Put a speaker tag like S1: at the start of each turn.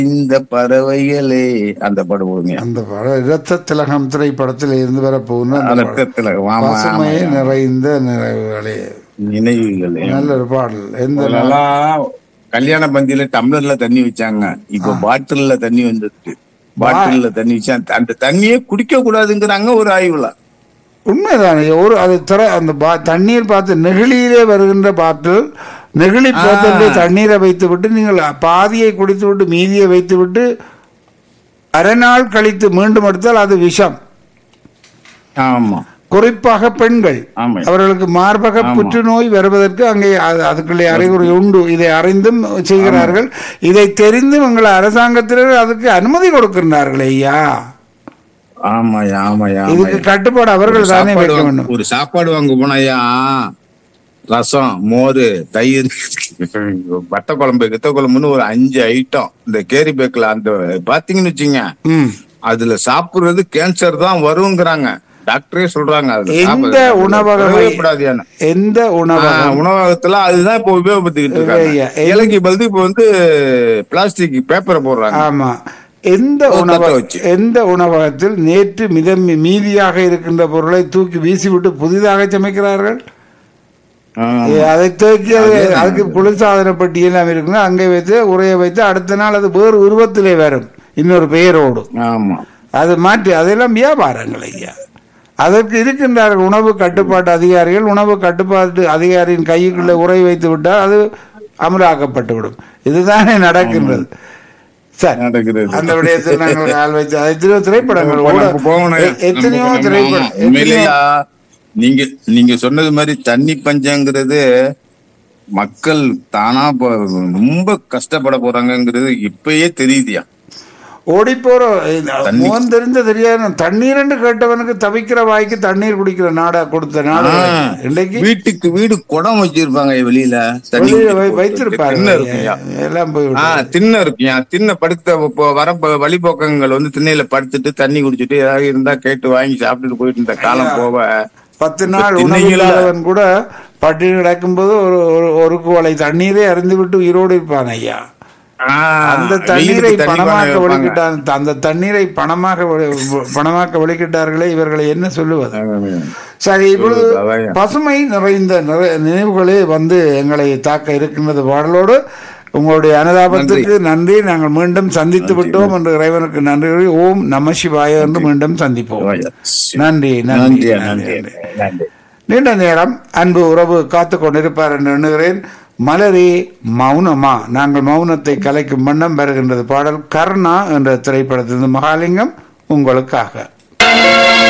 S1: இந்த பறவைகளே அந்த படம் போடுங்க
S2: அந்த படம் இரத்த திலகம் திரைப்படத்தில் இருந்து வர போகுது அந்த படம்.
S1: ரத்தத்துல ஆமா,
S2: பசுமை
S1: ஆமா.
S2: நிறைந்த நிறைவுகளே
S1: நினைவுகள்
S2: நல்ல ஒரு பாடல் எந்த நாள்
S1: முதல்லலாம் கல்யாண பந்தியில டம்ளர்ல தண்ணி வச்சாங்க இப்ப பாட்டில்ல தண்ணி வந்துருக்கு பாட்டில்ல தண்ணி வச்சா அந்த தண்ணியே குடிக்க கூடாதுங்கிறாங்க ஒரு ஆய்வுல
S2: உண்மைதானே ஒரு அது திற அந்த பா- தண்ணீர் பார்த்து நெகிழியிலே வருகின்ற பாட்டில் நெகிழி பாத்திரத்திலே தண்ணீரை வைத்து விட்டு நீங்கள் பாதியை குடித்து விட்டு மீதியை வைத்து விட்டு அரை நாள் கழித்து மீண்டும் எடுத்தால் அது விஷம்
S1: ஆமா
S2: குறிப்பாக பெண்கள்
S1: ஆமா
S2: அவர்களுக்கு மார்பக புற்றுநோய் வருவதற்கு அங்கே அது- அதுக்குள்ளே அறிகுறி உண்டு இதை அறிந்தும் செய்கிறார்கள் இதை தெரிந்தும் எங்கள் அரசாங்கத்தினர் அதுக்கு அனுமதி கொடுக்கின்றார்கள் ஐயா
S1: ஆமாயா ஆமாயா
S2: இதுக்கு
S1: ஆமாயா.
S2: கட்டுப்பாடு அவர்கள் தானே
S1: சாப்பாடு
S2: வைக்க
S1: வாங்க-
S2: வேண்டும்
S1: ஒரு சாப்பாடு வாங்க போனாயா ரசம் மோர் தயிர் வத்த குழம்பு கித்த குழம்புன்னு ஒரு அஞ்சு ஐட்டம் இந்த கேரி பேக்ல அந்த பாத்தீங்கன்னு வச்சுங்க
S2: ம்
S1: அதுல சாப்பிடுறது கேன்சர் தான் வருங்கிறாங்க டாக்டரே சொல்றாங்க அதுல
S2: எந்த
S1: சாப்பிடுறது.
S2: உணவகம்
S1: விடவே கூடாதுயான்னு.
S2: எந்த
S1: ஆ,
S2: உணவகம்
S1: உணவகத்துல அதுதான் இப்ப உபயோகப்படுத்திக்கிட்டு
S2: ஐயா,
S1: இருக்காங்க இலங்கை பதில் இப்ப வந்து பிளாஸ்டிக் பேப்பரை போடுறாங்க
S2: ஆமா எந்த
S1: ஒரு
S2: உணவ
S1: தட்டை வச்சு.
S2: எந்த உணவகத்தில் நேற்று மிதம் மீதியாக இருக்கின்ற பொருளை தூக்கி வீசிவிட்டு புதிதாக சமைக்கிறார்கள்
S1: ஆ,
S2: ஏ, அதை தூக்கி அது அதுக்கு குளிர்சாதன பெட்டி எல்லாம் இருக்குங்க அங்கே வைத்து உரைய வைத்து அடுத்த நாள் அது வேறு உருவத்திலே வரும் இன்னொரு பெயரோடு
S1: ஆமா
S2: அது மாற்றி அதெல்லாம் வியாபாரங்கள் ஐயா அதற்கு இருக்கின்றார்கள் உணவு கட்டுப்பாட்டு அதிகாரிகள் உணவு கட்டுப்பாட்டு அதிகாரியின் கைக்குள்ளே உரை வைத்து விட்டால் அது அமலாக்கப்பட்டு விடும் இதுதானே நடக்கின்றது சரி
S1: நடக்கிறது
S2: அந்த விடயத்தில் நாங்கள் ஒரு ஆள் வச்சு அது எத்தனையோ திரைப்படங்கள்
S1: நம்ம
S2: கூட-
S1: போகணும்.
S2: எ- எத்தனையோ
S1: நம்ம போகணும்.
S2: திரைப்படம்
S1: ஆமா. உண்மையிலேயா நீங்க நீங்க சொன்னது மாதிரி தண்ணி பஞ்சங்கிறது மக்கள் தானா போ- ரொம்ப கஷ்டப்பட போறாங்கங்கிறது இப்பயே தெரியுதியா
S2: ஓடி போற
S1: தண்ணி-
S2: முகம் தெரிஞ்ச தெரியாது தண்ணீர் என்று கேட்டவனுக்கு தவிக்கிற வாய்க்கு தண்ணீர் குடிக்கிற நாடா கொடுத்த நாடு
S1: ஆ,
S2: இன்னைக்கு
S1: வீட்டுக்கு வீடு குடம் வச்சிருப்பாங்க வெளியில தண்ணி
S2: வெளியில
S1: ஊத்தி
S2: வை-
S1: போட்டு.
S2: வைத்திருப்பாரு
S1: திண்ணை இருக்குயா
S2: எல்லாம் போய்
S1: ஆ திண்ணை இருக்குயா திண்ணை படுத்த போ- வர ப- வழிபோக்கங்கள் வந்து திண்ணையில படுத்துட்டு தண்ணி குடிச்சிட்டு ஏதாவது இருந்தா கேட்டு வாங்கி சாப்பிட்டுட்டு போயிட்டு இருந்த காலம் போக
S2: பத்து நாள்
S1: இப்ப
S2: உணவு
S1: திண்ணைகள்ல-
S2: இல்லாதவன் கூட பட்டினி கிடக்கும்போது ஒரு ஒரு- ஒரு குவளை தண்ணீரே அருந்து விட்டு உயிரோடு இருப்பான் ஐயா
S1: ஆ,
S2: அந்த
S1: வெயிலுக்கு
S2: தண்ணீரை
S1: தண்ணி
S2: பணமாக்க
S1: பானை வைப்பாங்க.
S2: ஒழுக்கிட்டான் அந்த தண்ணீரை பணமாக ஒழி- பணமாக்க ஒழுக்கிட்டார்களே இவர்களை என்ன சொல்லுவது சரி இப்பொழுது
S1: அதான்.
S2: பசுமை நிறைந்த நிறை- நினைவுகளே வந்து எங்களை தாக்க இருக்கின்றது பாடலோடு உங்களுடைய அனுதாபத்துக்கு நன்றி நாங்கள் மீண்டும் சந்தித்து விட்டோம் என்று இறைவனுக்கு நன்றி கூறி ஓம் நம சிவாய என்று மீண்டும் சந்திப்போம் நன்றி நன்றி
S1: நன்றியா
S2: நன்றி
S1: நன்றி நன்றி
S2: நீண்ட நேரம் அன்பு உறவு காத்து கொண்டிருப்பார் என்று எண்ணுகிறேன் மலரே மௌனமா நாங்கள் மௌனத்தை கலைக்கும் வண்ணம் வருகின்றது பாடல் கர்ணா என்ற திரைப்படத்திலிருந்து மகாலிங்கம் உங்களுக்காக